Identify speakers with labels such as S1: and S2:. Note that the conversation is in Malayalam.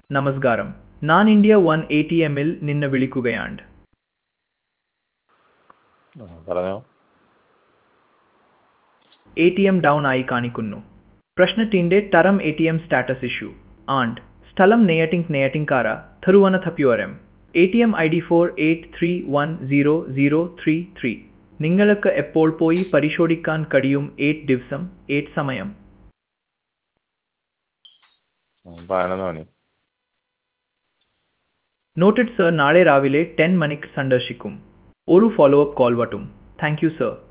S1: നമസ്കാരം ഞാൻ ഇന്ത്യ വൺ എ ടി എമ്മിൽ നിന്ന് വിളിക്കുകയാണ്
S2: ആ, പറഞ്ഞോ
S1: എ ടി എം ഡൗൺ ആയി കാണിക്കുന്നു പ്രശ്നത്തിന്റെ തരം A T M status issue and സ്ഥലം നെയ്യാറ്റിംഗ് Neyyattinkara Thiruvananthapuram A T M I D four eight three one zero zero three three നിങ്ങൾക്ക് എപ്പോൾ പോയി പരിശോധിക്കാൻ കഴിയും എയ്റ്റ് ദിവസം എയ്റ്റ് സമയം
S2: ഉം, പതിനൊന്ന് മണി
S1: നോട്ടഡ് സർ നാളെ രാവിലെ ടെൻ മണിക്ക് സന്ദർശിക്കും ഒരു ഫോളോ അപ്പ് കോൾ വട്ടും താങ്ക് യു സർ